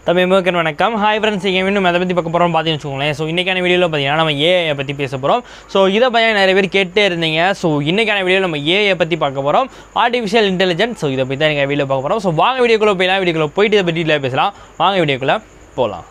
தமிழ் மேற்கன் வணக்கம் hi friends இங்கே இன்னும் எதை பற்றி பார்க்க போகிறோம் பார்த்தீங்கன்னு வச்சுக்கோங்களேன் ஸோ இன்றைக்கான வீடியோவில் பார்த்தீங்கன்னா நம்ம ஏஐ பற்றி பேச போகிறோம் ஸோ இதை பற்றி நிறைய பேர் கேட்டே இருந்தீங்க ஸோ இன்றைக்கான வீடியோவில் நம்ம ஏஐ பற்றி பார்க்க போகிறோம் ஆர்டிஃபிஷியல் இன்டெலிஜென்ஸ் ஸோ இதை பற்றி தான் நீங்கள் வீடியோ பார்க்க போகிறோம் ஸோ வாங்க வீடியோக்குள்ளே போயிடலாம் வீடியோக்குள்ளே போயிட்டு இதை பற்றி பேசலாம் வாங்க வீடியோக்குள்ளே போகலாம்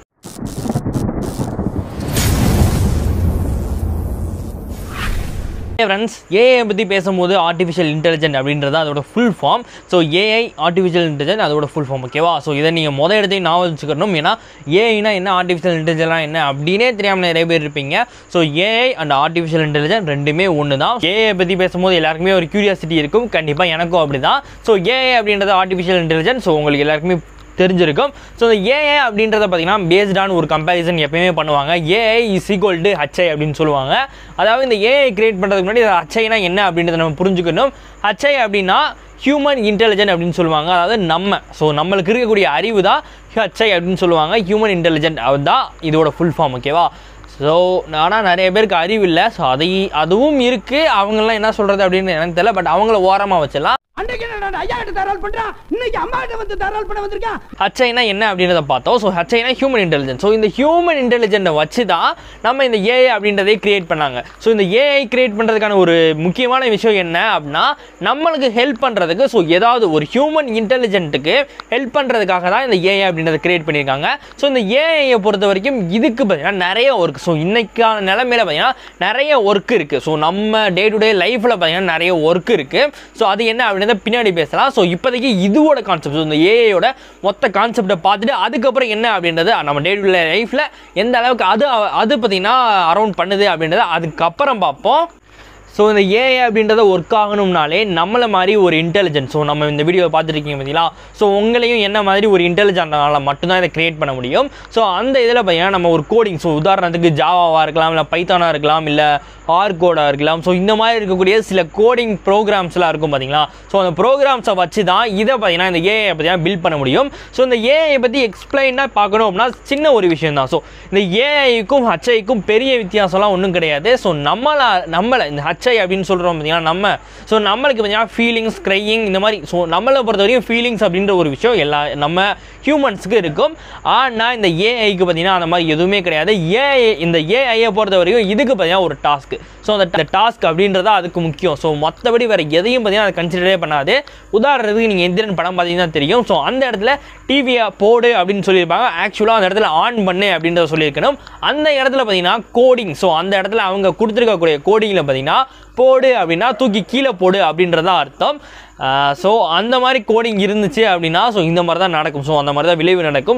ஃப்ரெண்ட்ஸ் ஏஐ பற்றி பேசும்போது ஆர்டிஃபிஷியல் இன்டெலிஜென்ட் அப்படின்றது அதோட full form so AI artificial intelligent அதோட ஃபுல் ஃபார்ம் ஓகேவா ஸோ இதை நீங்கள் மொதல் இடத்தையும் நான் வச்சுக்கணும் ஏன்னா ஏஐனா என்ன ஆர்டிஃபிஷியல் இன்டெலிஜென்ட்னா என்ன அப்படின்னே தெரியாமல் நிறைய பேர் இருப்பீங்க so AI and artificial intelligent ரெண்டுமே ஒன்று தான் ஏஐ பற்றி பேசும்போது எல்லாருக்குமே ஒரு கியூரியாசிட்டி இருக்கும் கண்டிப்பாக எனக்கும் அப்படி தான் ஸோ ஏஐ அப்படின்றது ஆர்டிஃபிஷியல் இன்டெலிஜென்ட் ஸோ உங்களுக்கு எல்லாருக்குமே தெரிஞ்சிருக்கும் ஸோ இந்த ஏஐ அப்படின்றத பார்த்தீங்கன்னா பேஸ்டான ஒரு கம்பேரிசன் எப்பயுமே பண்ணுவாங்க AI is equal to HI அப்படின்னு சொல்லுவாங்க அதாவது இந்த ஏஐ கிரியேட் பண்ணுறதுக்கு முன்னாடி ஹச்ஐனா என்ன அப்படின்றத நம்ம புரிஞ்சுக்கணும் ஹச்ஐ அப்படின்னா ஹியூமன் இன்டெலிஜென்ட் அப்படின்னு சொல்லுவாங்க அதாவது நம்ம ஸோ நம்மளுக்கு இருக்கக்கூடிய அறிவு தான் ஹச்ஐ அப்படின்னு சொல்லுவாங்க ஹியூமன் இன்டெலிஜென்ட் அதுதான் இதோட ஃபுல் ஃபார்ம் ஓகேவா ஸோ ஆனால் நிறைய பேருக்கு அறிவு இல்லை ஸோ அதை அதுவும் இருக்குது அவங்கெல்லாம் என்ன சொல்கிறது அப்படின்னு எனக்கு தெரியல பட் அவங்கள ஓரமாக வச்சிடலாம் அன்னைக்கு நான் ஐயா கிட்ட தரால் பண்றான் இன்னைக்கு அம்மா கிட்ட வந்து தரால் பண்ண வந்திருக்கான் ஹச்ஐனா என்ன அப்படின்றத பார்த்தோம் ஸோ ஹச்ஐனா ஹியூமன் இன்டெலிஜென்ஸ் ஸோ இந்த ஹியூமன் இன்டெலிஜென்ட்டை வச்சு தான் நம்ம இந்த ஏஐ அப்படின்றதே கிரியேட் பண்ணாங்க ஸோ இந்த ஏஐ கிரியேட் பண்ணுறதுக்கான ஒரு முக்கியமான விஷயம் என்ன அப்படின்னா நம்மளுக்கு ஹெல்ப் பண்ணுறதுக்கு ஸோ ஏதாவது ஒரு ஹியூமன் இன்டெலிஜென்ட்டுக்கு ஹெல்ப் பண்ணுறதுக்காக தான் இந்த ஏஐ அப்படின்றத கிரியேட் பண்ணியிருக்காங்க ஸோ இந்த ஏஐயை பொறுத்த வரைக்கும் இதுக்கு பார்த்தீங்கன்னா நிறைய ஒர்க் ஸோ இன்னைக்கான நிலைமையில பார்த்தீங்கன்னா நிறைய ஒர்க் இருக்குது ஸோ நம்ம டே டு டே லைஃப்பில் பார்த்தீங்கன்னா நிறைய ஒர்க் இருக்குது ஸோ அது என்ன அப்படின்றத பின்னாடி பேசலாம் ஸோ இப்போதைக்கு இதுவோட கான்செப்ட் இந்த ஏஐயோட மொத்த கான்செப்டை பார்த்துட்டு அதுக்கப்புறம் என்ன அப்படின்றது நம்ம டே டு டே லைஃப்பில் எந்த அளவுக்கு அது அது பார்த்தீங்கன்னா அரௌண்ட் பண்ணுது அப்படின்றத அதுக்கப்புறம் பார்ப்போம் ஸோ இந்த ஏஐ அப்படின்றத ஒர்க் ஆகணும்னாலே நம்மளை மாதிரி ஒரு இன்டெலிஜென்ஸ் ஸோ நம்ம இந்த வீடியோவை பார்த்துருக்கீங்க பார்த்தீங்களா ஸோ உங்களையும் என்ன மாதிரி ஒரு இன்டெலிஜென்ட்னால மட்டும்தான் இதை கிரியேட் பண்ண முடியும் ஸோ அந்த இதில் பார்த்தீங்கன்னா நம்ம ஒரு கோடிங் ஸோ உதாரணத்துக்கு ஜாவாவாக இருக்கலாம் இல்லை பைத்தானாக இருக்கலாம் இல்லை ஆர் கோடாக இருக்கலாம் ஸோ இந்த மாதிரி இருக்கக்கூடிய சில கோடிங் ப்ரோக்ராம்ஸ்லாம் இருக்கும் பார்த்தீங்களா ஸோ அந்த ப்ரோக்ராம்ஸை வச்சு தான் இதை பார்த்தீங்கன்னா இந்த ஏஐ பார்த்தீங்கன்னா பில்ட் பண்ண முடியும் ஸோ இந்த ஏஐ பற்றி எக்ஸ்பிளைனாக பார்க்கணும் அப்படின்னா சின்ன ஒரு விஷயம் தான் ஸோ இந்த ஏஐக்கும் ஹச்ஐக்கும் பெரிய வித்தியாசம்லாம் ஒன்றும் கிடையாது ஸோ நம்மளை நம்மளை இந்த ஹச்ஐ அப்படின்னு சொல்கிறோம் பார்த்தீங்கன்னா நம்ம ஸோ நம்மளுக்கு பார்த்தீங்கன்னா ஃபீலிங்ஸ் க்ரையிங் இந்த மாதிரி ஸோ நம்மளை பொறுத்த வரைக்கும் ஃபீலிங்ஸ் அப்படின்ற ஒரு விஷயம் எல்லா நம்ம ஹியூமன்ஸுக்கு இருக்கும் ஆனால் இந்த ஏஐக்கு பார்த்தீங்கன்னா அந்த மாதிரி எதுவுமே கிடையாது ஏஐ இந்த ஏஐயை பொறுத்த வரைக்கும் இதுக்கு பார்த்தீங்கன்னா ஒரு டாஸ்க் ஸோ அந்த டாஸ்க் அப்படின்றதா அதுக்கு முக்கியம் ஸோ மற்றபடி வேறு எதையும் பார்த்தீங்கன்னா அதை கன்சிடரே பண்ணாது உதாரணத்துக்கு நீங்கள் எந்திரன் படம் பார்த்தீங்கன்னா தெரியும் ஸோ அந்த இடத்துல டிவியை போடு அப்படின்னு சொல்லியிருப்பாங்க ஆக்சுவலாக அந்த இடத்துல ஆன் பண்ணு அப்படின்றத சொல்லியிருக்கணும் அந்த இடத்துல பார்த்தீங்கன்னா கோடிங் ஸோ அந்த இடத்துல அவங்க கொடுத்துருக்கக்கூடிய கோடிங்கில் பார்த்தீங்கன்னா போடு அப்படின்னா தூக்கி கீழே போடு அப்படின்றதா அர்த்தம் ஸோ அந்த மாதிரி கோடிங் இருந்துச்சு அப்படின்னா ஸோ இந்த மாதிரி தான் நடக்கும் ஸோ அந்த மாதிரி தான் விளைவு நடக்கும்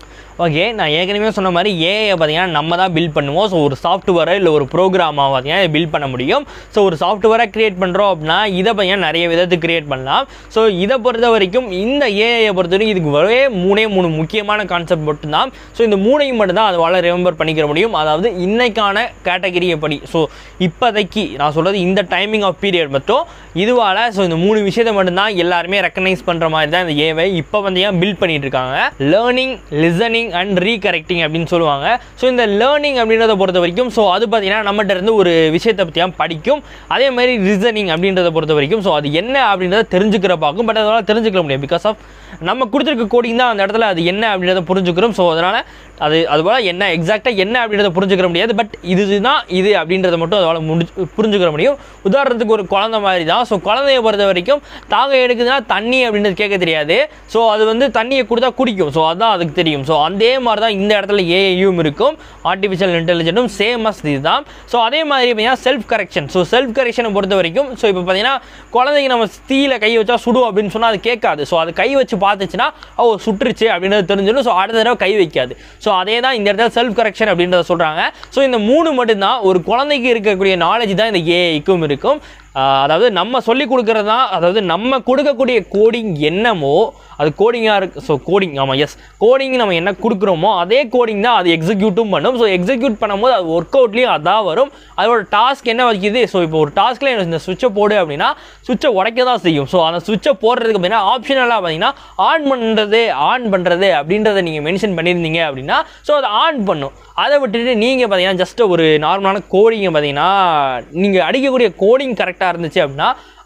ஓகே நான் ஏற்கனவே சொன்ன மாதிரி ஏஐ பார்த்தீங்கன்னா நம்ம தான் பில்ட் பண்ணுவோம் ஸோ ஒரு சாஃப்ட்வேரை இல்லை ஒரு ப்ரோக்ராமாக பார்த்தீங்கன்னா பில்ட் பண்ண முடியும் ஸோ ஒரு சாஃப்ட்வேரை க்ரியேட் பண்ணுறோம் அப்படின்னா இதை பார்த்தீங்கன்னா நிறைய விதத்துக்கு க்ரியேட் பண்ணலாம் ஸோ இதை பொறுத்த வரைக்கும் இந்த ஏஐயை பொறுத்த வரைக்கும் இதுக்கு ஒரே மூணே மூணு முக்கியமான கான்செப்ட் மட்டும்தான் ஸோ இந்த மூணையும் மட்டும்தான் அதுவால் ரிமெம்பர் பண்ணிக்கிற முடியும் அதாவது இன்னைக்கான கேட்டகரி எப்படி ஸோ இப்போதைக்கு நான் சொல்கிறது இந்த டைமிங் ஆஃப் பீரியட் மட்டும் இதுவால் ஸோ இந்த மூணு விஷயத்தை மட்டும்தான் எல்லாருமே ரெக்கனைஸ் பண்ணுற மாதிரி தான் இந்த ஏவை இப்போ பார்த்தீங்கன்னா பில்ட் பண்ணிட்டு இருக்காங்க லேர்னிங் லிசனிங் அண்ட் ரீகரெக்டிங் அப்படின்னு சொல்லுவாங்க ஸோ இந்த லேர்னிங் அப்படின்றத பொறுத்த வரைக்கும் ஸோ அது பார்த்தீங்கன்னா நம்மகிட்ட இருந்து ஒரு விஷயத்தை பற்றியா படிக்கும் அதே மாதிரி ரிசனிங் அப்படின்றத பொறுத்த வரைக்கும் ஸோ அது என்ன அப்படின்றத தெரிஞ்சுக்கிற பார்க்கும் பட் அதனால் தெரிஞ்சுக்க முடியும் பிகாஸ் ஆஃப் நம்ம கொடுத்துருக்க கோடிங் தான் அந்த இடத்துல அது என்ன அப்படின்றத புரிஞ்சுக்கிறோம் ஸோ அதனால் அது அதுபோல் என்ன எக்ஸாக்டாக என்ன அப்படின்றத புரிஞ்சுக்கிற முடியாது பட் இதுதான் இது அப்படின்றத மட்டும் அதால் முடிஞ்சு புரிஞ்சுக்கிற முடியும் உதாரணத்துக்கு ஒரு குழந்தை மாதிரி தான் ஸோ குழந்தைய பொறுத்த வரைக்கும் தாக எடுக்குதுன்னா தண்ணி அப்படின்றது கேட்க தெரியாது ஸோ அது வந்து தண்ணியை கொடுத்தா குடிக்கும் ஸோ அதுதான் அதுக்கு தெரியும் ஸோ அதே மாதிரி தான் இந்த இடத்துல ஏஐயும் இருக்கும் ஆர்டிஃபிஷியல் இன்டெலிஜென்ட்டும் சேம் அஸ் இது தான் ஸோ அதே மாதிரி பார்த்தீங்கன்னா செல்ஃப் கரெக்ஷன் ஸோ செல்ஃப் கரெக்ஷனை பொறுத்த வரைக்கும் ஸோ இப்போ பார்த்தீங்கன்னா குழந்தைங்க நம்ம தீயில கை வச்சா சுடும் அப்படின்னு சொன்னால் அது கேட்காது ஸோ அது கை வச்சு பார்த்துச்சுன்னா ஓ சுட்டுருச்சு அப்படின்றது தெரிஞ்சிடும் ஸோ அடுத்த தடவை கை வைக்காது ஸோ அதே தான் இந்த இடத்துல செல்ஃப் கரெக்ஷன் அப்படின்றத சொல்கிறாங்க ஸோ இந்த மூணு மட்டும்தான் ஒரு குழந்தைக்கு இருக்கக்கூடிய நாலேஜ் தான் இந்த ஏஐக்கும் இருக்கும் ஆஹ் அதாவது நம்ம சொல்லி கொடுக்கறது தான் அதாவது நம்ம கொடுக்கக்கூடிய கோடிங் என்னமோ அது கோடிங்காக இருக்கு ஸோ கோடிங் ஆமாம் எஸ் கோடிங் நம்ம என்ன கொடுக்குறோமோ அதே கோடிங் தான் அது எக்ஸிக்யூட்டும் பண்ணும் ஸோ எக்ஸிக்யூட் பண்ணும்போது அது ஒர்க் அவுட்லேயும் அதான் வரும் அதோட டாஸ்க் என்ன வைக்கிது ஸோ இப்போ ஒரு டாஸ்க்கில் இந்த சுவிட்சை போடு அப்படின்னா சுவிட்சை உடைக்க தான் செய்யும் ஸோ அந்த சுவிட்சை போடுறதுக்கு பார்த்தீங்கன்னா ஆப்ஷனலாக பார்த்தீங்கன்னா ஆன் பண்ணுறது ஆன் பண்ணுறது அப்படின்றத நீங்கள் மென்ஷன் பண்ணியிருந்தீங்க அப்படின்னா ஸோ அதை ஆன் பண்ணும் அதை விட்டுட்டு நீங்கள் பார்த்தீங்கன்னா ஜஸ்ட் ஒரு நார்மலான கோடிங்கை பார்த்தீங்கன்னா நீங்கள் அடிக்கக்கூடிய கோடிங் கரெக்டாக இருந்துச்சு அப்படின்னா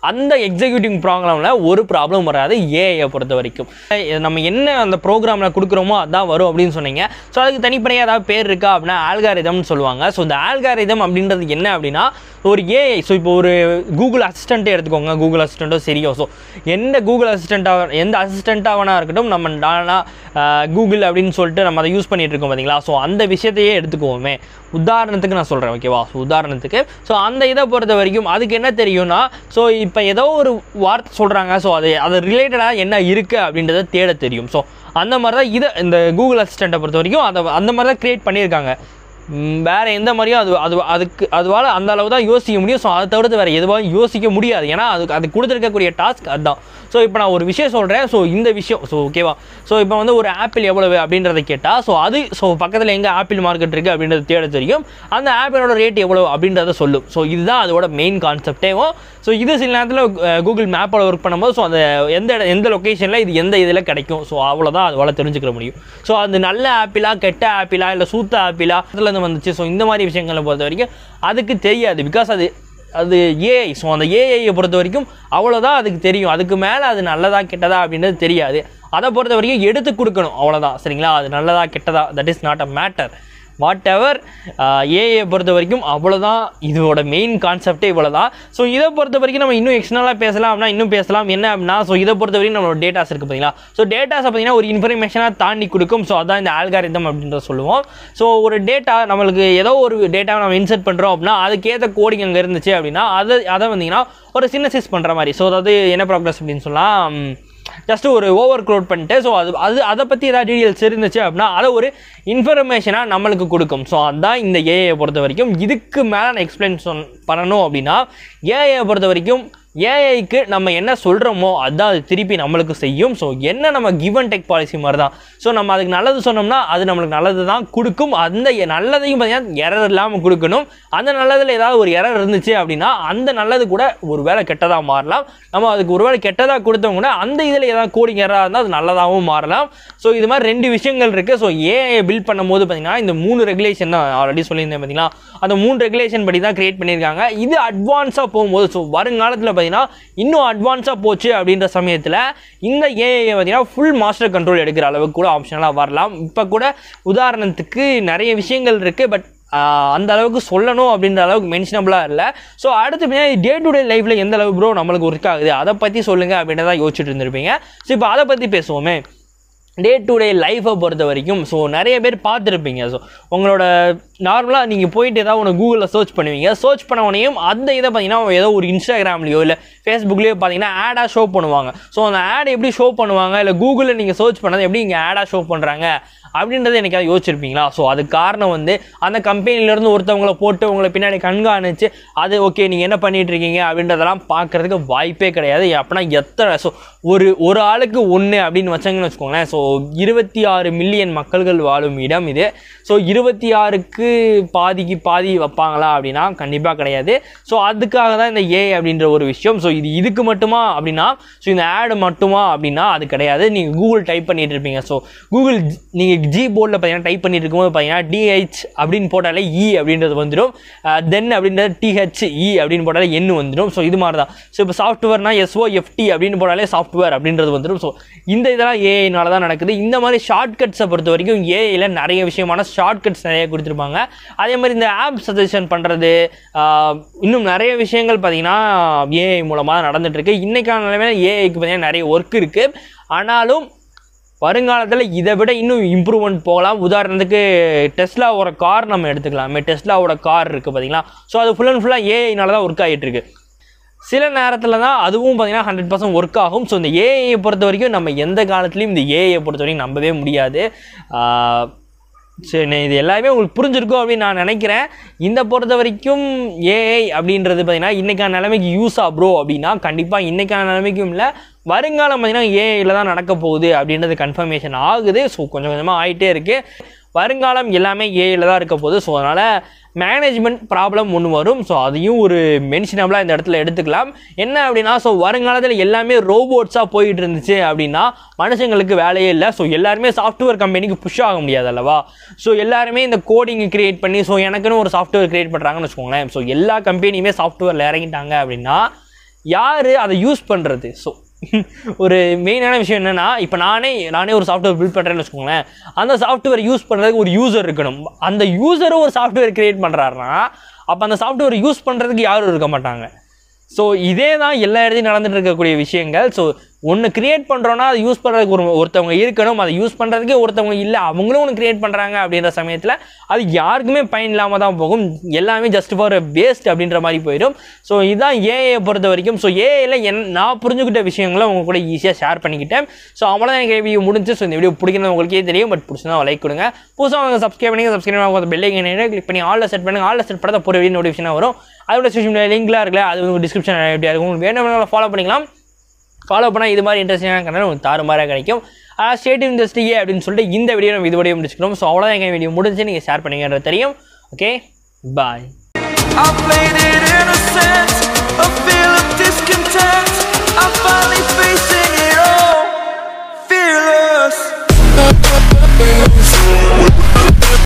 அந்த எக்ஸிக்யூட்டிவ் ப்ராப்ளமில் ஒரு ப்ராப்ளம் வராது ஏஐயை பொறுத்த வரைக்கும் அஹ் நம்ம என்ன அந்த ப்ரோக்ராமில் கொடுக்குறோமோ அதான் வரும் அப்படின்னு சொன்னீங்க ஸோ அதுக்கு தனிப்படையாக ஏதாவது பேர் இருக்கா அப்படின்னா ஆல்காரிதம்னு சொல்லுவாங்க ஸோ இந்த ஆல்காரிதம் அப்படின்றது என்ன அப்படின்னா ஒரு ஏஐ ஸோ இப்போ ஒரு கூகுள் அசிஸ்டண்ட்டே எடுத்துக்கோங்க கூகுள் அசிஸ்டண்ட்டோ சரியோ ஸோ எந்த கூகுள் அசிஸ்டண்ட்டாக எந்த அசிஸ்டண்ட்டாக இருக்கட்டும் நம்ம நானா கூகுள் அப்படின்னு சொல்லிட்டு நம்ம அதை யூஸ் பண்ணிட்டு இருக்கோம் பார்த்தீங்களா ஸோ அந்த விஷயத்தையே எடுத்துக்குவோமே உதாரணத்துக்கு நான் சொல்கிறேன் ஓகேவா ஸோ உதாரணத்துக்கு ஸோ அந்த இதை பொறுத்த வரைக்கும் அதுக்கு என்ன தெரியும்னா ஸோ இப்போ ஏதோ ஒரு வார்த்தை சொல்கிறாங்க ஸோ அது அது ரிலேட்டடாக என்ன இருக்குது அப்படின்றத தேட தெரியும் ஸோ அந்த மாதிரி தான் இதை இந்த கூகுள் அசிஸ்டண்ட்டை பொறுத்த வரைக்கும் அதை அந்த மாதிரி தான் க்ரியேட் பண்ணியிருக்காங்க ம், வேற எந்த மாதிரியும் அது அது அதுக்கு அதுவால் அந்த அளவு தான் யோசிக்க முடியும் ஸோ அதை தவிர்த்து வேறு எதுவாக யோசிக்க முடியாது ஏன்னா அதுக்கு அது கொடுத்துருக்கக்கூடிய டாஸ்க் அதுதான் ஸோ இப்போ நான் ஒரு விஷயம் சொல்கிறேன் ஸோ இந்த விஷயம் ஸோ ஓகேவா ஸோ இப்போ வந்து ஒரு ஆப்பிள் எவ்வளவு அப்படின்றத கேட்டால் ஸோ அது ஸோ பக்கத்தில் எங்கே ஆப்பிள் மார்க்கெட் இருக்குது அப்படின்றது தேட தெரியும் அந்த ஆப்பிளோட ரேட் எவ்வளோ அப்படின்றத சொல்லும் ஸோ இதுதான் அதோட மெயின் கான்செப்டேவும் ஸோ இது சில நேரத்தில் கூகுள் மேப்போட ஒர்க் பண்ணும்போது ஸோ அந்த எந்த இட- எந்த லொக்கேஷனில் இது எந்த இதில் கிடைக்கும் ஸோ அவ்வளோதான் அதுவால் தெரிஞ்சுக்கிற முடியும் ஸோ அது நல்ல ஆப்பிளா கெட்ட ஆப்பிளா இல்லை சூத்த ஆப்பிளா அதுலேருந்து வந்துச்சு ஸோ இந்த மாதிரி விஷயங்களை பொறுத்த வரைக்கும் அதுக்கு தெரியாது பிகாஸ் அது அது ஏஐ ஸோ அந்த ஏஐயை பொறுத்த வரைக்கும் அவ்வளோதான் அதுக்கு தெரியும் அதுக்கு மேலே அது நல்லதா கெட்டதா அப்படின்றது தெரியாது அதை பொறுத்த வரைக்கும் எடுத்து கொடுக்கணும் அவ்வளோதான் சரிங்களா அது நல்லதா கெட்டதா that is not a matter whatever ஏஐயை பொறுத்த வரைக்கும் அவ்வளோதான் இதோட மெயின் கான்செப்டே இவ்வளோ தான் ஸோ இதை பொறுத்த வரைக்கும் நம்ம இன்னும் எக்ஸ்டர்னலாக பேசலாம் அப்படின்னா இன்னும் பேசலாம் என்ன அப்படின்னா ஸோ இதை பொறுத்த வரைக்கும் நம்மளோட டேட்டாஸ் இருக்குது பார்த்தீங்களா ஸோ டேட்டாஸை பார்த்தீங்கன்னா ஒரு இன்ஃபர்மேஷனாக தாண்டி கொடுக்கும் ஸோ அதான் இந்த ஆல்காரிதம் அப்படின்றத சொல்லுவோம் ஸோ ஒரு டேட்டா நம்மளுக்கு ஏதோ ஒரு டேட்டாவை நம்ம இன்சர்ட் பண்ணுறோம் அப்படின்னா அதுக்கேற்ற கோடிங் அங்கே இருந்துச்சு அப்படின்னா அதை அதை வந்தீங்கன்னா ஒரு சின்னசைஸ் பண்ணுற மாதிரி ஸோ அதாவது என்ன ப்ராக்ரஸ் அப்படின்னு சொல்லலாம் ஜஸ்ட் ஒரு ஓவர் க்ளோட் பண்ணிட்டு ஸோ அது அது அதை பற்றி ஏதாவது டீட்டெயில்ஸ் இருந்துச்சு அப்படின்னா அதை ஒரு இன்ஃபர்மேஷனாக நம்மளுக்கு கொடுக்கும் ஸோ அதுதான் இந்த ஏஐயை பொறுத்த வரைக்கும் இதுக்கு மேலே நான் எக்ஸ்பிளைன் சொன் பண்ணணும் அப்படின்னா ஏஐயை பொறுத்த வரைக்கும் ஏஐக்கு நம்ம என்ன சொல்கிறோமோ அதான் அது திருப்பி நம்மளுக்கு செய்யும் ஸோ என்ன நம்ம கிவ் அண்ட் டெக் பாலிசி மாதிரி தான் ஸோ நம்ம அதுக்கு நல்லது சொன்னோம்னா அது நம்மளுக்கு நல்லது தான் கொடுக்கும் அந்த எ- நல்லதையும் பார்த்தீங்கன்னா எரர் இல்லாமல் கொடுக்கணும் அந்த நல்லதில் ஏதாவது ஒரு எரர் இருந்துச்சு அப்படின்னா அந்த நல்லது கூட ஒரு வேளை கெட்டதாக மாறலாம் நம்ம அதுக்கு ஒரு வேளை கெட்டதாக கொடுத்தவங்க கூட அந்த இதில் ஏதாவது கோடிங் எரராக இருந்தால் அது நல்லதாகவும் மாறலாம் ஸோ இது மாதிரி ரெண்டு விஷயங்கள் இருக்குது ஸோ ஏஐ பில்ட் பண்ணும்போது பார்த்தீங்கன்னா இந்த மூணு ரெகுலேஷன் தான் ஆல்ரெடி சொல்லியிருந்தேன் பார்த்தீங்களா அந்த மூணு ரெகுலேஷன் படி தான் கிரியேட் பண்ணியிருக்காங்க இது அட்வான்ஸாக போகும்போது ஸோ வருங்காலத்தில் பார்த்தீங்கன்னா இன்னும் அட்வான்ஸாக போச்சு அப்படின்ற சமயத்தில் இந்த ஏஐ பார்த்தீங்கன்னா ஃபுல் மாஸ்டர் கண்ட்ரோல் எடுக்கிற அளவுக்கு கூட ஆப்ஷனலாக வரலாம் இப்போ கூட உதாரணத்துக்கு நிறைய விஷயங்கள் இருக்குது பட் அந்த அளவுக்கு சொல்லணும் அப்படின்ற அளவுக்கு மென்ஷனபிளாக இல்லை ஸோ அடுத்து டே டு டே லைஃப்பில் எந்த அளவு ப்ரோ நம்மளுக்கு ஒர்க் ஆகுது அதை பற்றி சொல்லுங்கள் அப்படின்றத யோசிச்சுட்டு இருந்திருப்பீங்க ஸோ இப்போ அதை பற்றி பேசுவோமே டே டு டே லைஃப்பை பொறுத்த வரைக்கும் ஸோ நிறைய பேர் பார்த்துருப்பீங்க ஸோ உங்களோட நார்மலாக நீங்கள் போயிட்டு ஏதாவது ஒன்று கூகுளில் சர்ச் பண்ணுவீங்க சர்ச் பண்ண உடனேயும் அந்த இதை பார்த்தீங்கன்னா ஏதோ ஒரு இன்ஸ்டாகிராம்லையோ இல்லை ஃபேஸ்புக்லேயோ பார்த்தீங்கன்னா ஆடாக ஷோ பண்ணுவாங்க ஸோ அந்த ஆட் எப்படி ஷோ பண்ணுவாங்க இல்லை கூகுளில் நீங்கள் சர்ச் பண்ணது எப்படி இங்கே ஆடாக ஷோ பண்ணுறாங்க அப்படின்றத எனக்கு யோசிச்சிருப்பீங்களா ஸோ அதுக்கு காரணம் வந்து அந்த கம்பெனிலேருந்து ஒருத்தவங்கள போட்டு உங்களை பின்னாடி கண்காணிச்சு அது ஓகே நீங்கள் என்ன பண்ணிட்டு இருக்கீங்க அப்படின்றதெல்லாம் பார்க்கறதுக்கு வாய்ப்பே கிடையாது அப்படின்னா எத்தனை ஸோ ஒரு ஒரு ஆளுக்கு ஒன்று அப்படின்னு வச்சாங்கன்னு வச்சுக்கோங்களேன் ஸோ இருபத்தி ஆறு மில்லியன் மக்கள்கள் வாழும் இடம் இது ஸோ இருபத்தி ஆறுக்கு பாதிக்கு பாதி வைப்பாங்களா அப்படின்னா கண்டிப்பாக கிடையாது ஸோ அதுக்காக தான் இந்த ஏ அப்படின்ற ஒரு விஷயம் ஸோ இது இதுக்கு மட்டுமா அப்படின்னா ஸோ இந்த ஆடு மட்டுமா அப்படின்னா அது கிடையாது நீங்கள் கூகுள் டைப் பண்ணிட்டு இருப்பீங்க ஸோ கூகுள் நீங்கள் ஜி போர்டில் பார்த்தீங்கன்னா டைப் பண்ணிட்டு இருக்கும்போது பார்த்தீங்கன்னா டிஹெச் அப்படின்னு போட்டாலே இ அப்படின்றது வந்துடும் தென் அப்படின்றது டிஹெச் இ அப்படின்னு போட்டாலே என் வந்துடும் ஸோ இது மாதிரி தான் ஸோ இப்போ சாஃப்ட்வேர்னா எஸ்ஓ எஃப்டி அப்படின்னு போட்டாலே சாஃப்ட்வேர் அப்படின்றது வந்துடும் ஸோ இந்த இதெல்லாம் ஏஐனால தான் நடக்குது இந்த மாதிரி ஷார்ட்கட்ஸை பொறுத்த வரைக்கும் ஏஐயில் நிறைய விஷயமான ஷார்ட்கட்ஸ் நிறைய கொடுத்துருப்பாங்க அதே மாதிரி இந்த ஆப் சஜஷன் பண்ணுறது இன்னும் நிறைய விஷயங்கள் பார்த்தீங்கன்னா ஏஐ மூலமாக நடந்துட்டு இருக்கு இன்னைக்கான நிலைமையில ஏஐக்கு பார்த்தீங்கன்னா நிறைய ஒர்க் இருக்குது ஆனாலும் வருங்காலத்தில் இதை விட இன்னும் இம்ப்ரூவ்மெண்ட் போகலாம் உதாரணத்துக்கு டெஸ்லாவோட கார் நம்ம எடுத்துக்கலாமே டெஸ்லாவோட கார் இருக்குது பார்த்தீங்களா ஸோ அது ஃபுல் அண்ட் ஃபுல்லாக ஏஐனால தான் ஒர்க் ஆகிட்டு இருக்கு சில நேரத்தில் தான் அதுவும் பார்த்தீங்கன்னா ஹண்ட்ரட் பர்சன்ட் ஒர்க் ஆகும் ஸோ இந்த ஏஐயை பொறுத்த வரைக்கும் நம்ம எந்த காலத்துலையும் இந்த ஏஐயை பொறுத்த வரைக்கும் நம்பவே முடியாது ஆஹ் சரி நான் இது எல்லாமே உங்களுக்கு புரிஞ்சிருக்கும் அப்படின்னு நான் நினைக்கிறேன் இந்த பொறுத்த வரைக்கும் ஏஐ அப்படின்றது பார்த்தீங்கன்னா இன்றைக்கான நிலைமைக்கு யூஸ் ஆ ப்ரோ அப்படின்னா கண்டிப்பாக இன்றைக்கான நிலைமைக்கும் இல்லை வருங்காலம் பார்த்தீங்கன்னா ஏஐயில் தான் நடக்க போகுது அப்படின்றது கன்ஃபர்மேஷன் ஆகுது ஸோ கொஞ்சம் கொஞ்சமாக ஆகிட்டே இருக்குது வருங்காலம் எல்லாமே ஏஐயில் தான் இருக்க போகுது ஸோ அதனால் மேனேஜ்மெண்ட் ப்ராப்ளம் ஒன்று வரும் ஸோ அதையும் ஒரு மென்ஷனபிளாக இந்த இடத்துல எடுத்துக்கலாம் என்ன அப்படின்னா ஸோ வருங்காலத்தில் எல்லாமே ரோபோட்ஸாக போயிட்டு இருந்துச்சு அப்படின்னா மனுஷங்களுக்கு வேலையே இல்லை ஸோ எல்லாருமே சாஃப்ட்வேர் கம்பெனிக்கு புஷ் ஆக முடியாது அல்லவா ஸோ எல்லாருமே இந்த கோடிங் கிரியேட் பண்ணி ஸோ எனக்குன்னு ஒரு சாஃப்ட்வேர் கிரியேட் பண்ணுறாங்கன்னு வச்சுக்கோங்களேன் ஸோ எல்லா கம்பெனியுமே சாஃப்ட்வேரில் இறங்கிட்டாங்க அப்படின்னா யார் அதை யூஸ் பண்ணுறது ஸோ ஒரு மெயினான விஷயம் என்னென்னா இப்போ நானே நானே ஒரு சாஃப்ட்வேர் பில்ட் பண்ணுறேன்னு வச்சுக்கோங்களேன் அந்த சாஃப்ட்வேர் யூஸ் பண்ணுறதுக்கு ஒரு யூசர் இருக்கணும் அந்த யூசரும் ஒரு சாஃப்ட்வேர் கிரியேட் பண்ணுறாருன்னா அப்போ அந்த சாஃப்ட்வேர் யூஸ் பண்ணுறதுக்கு யாரும் இருக்க மாட்டாங்க ஸோ இதே தான் எல்லா இடத்தையும் நடந்துட்டு இருக்கக்கூடிய விஷயங்கள் ஸோ ஒன்று கிரியேட் பண்ணுறோன்னா அதை யூஸ் பண்ணுறதுக்கு ஒரு ஒருத்தவங்க இருக்கணும் அதை யூஸ் பண்ணுறதுக்கே ஒருத்தவங்க இல்லை அவங்களும் ஒன்று கிரியேட் பண்ணுறாங்க அப்படின்ற சமயத்தில் அது யாருக்குமே பயன் இல்லாமல் தான் போகும் எல்லாமே ஜஸ்ட் ஃபார் வேஸ்ட் அப்படின்ற மாதிரி போயிடும் ஸோ இதுதான் ஏஐயை பொறுத்த வரைக்கும் ஸோ ஏஐயில் என் நான் புரிஞ்சுக்கிட்ட விஷயங்களை உங்க கூட ஈஸியாக ஷேர் பண்ணிக்கிட்டேன் ஸோ அவ்வளோதான் எனக்கு வீடியோ முடிஞ்சு ஸோ இந்த வீடியோ பிடிக்கிறது உங்களுக்கே தெரியும் பட் பிடிச்சிருந்தா லைக் கொடுங்க புதுசாக அவங்க சப்ஸ்கிரைப் பண்ணி சப்ஸ்கிரைப் பண்ணி பெல்லைங்க கிளிக் பண்ணி ஆலில் செட் பண்ணுங்க ஆலில் செட் பண்ணால் போகிற வீடியோ நோட்டிஃபிகேஷன் வரும் அதோட சோஷியல் மீடியா லிங்க்லாம் இருக்குல்ல அது உங்கள் டிஸ்கிரிப்ஷன் எப்படியா இருக்கும் உங்களுக்கு வேணும் ஃபாலோ பண்ணிக்கலாம் ஃபாலோ பண்ணால் இது மாதிரி இன்ட்ரெஸ்டிங்கான கண்டென்ட் உங்களுக்கு தாறுமாறாக கிடைக்கும் ஸ்டேட் இண்டஸ்ட்ரியே அப்படின்னு சொல்லிட்டு இந்த வீடியோ நம்ம இது வீடியோ முடிச்சுக்கிறோம் ஸோ அவ்வளோதான் எங்கள் வீடியோ முடிஞ்சு நீங்கள் ஷேர் பண்ணுங்கன்றது தெரியும் okay bye I played it innocent, a feel of discontent. I'm finally facing it all, fearless.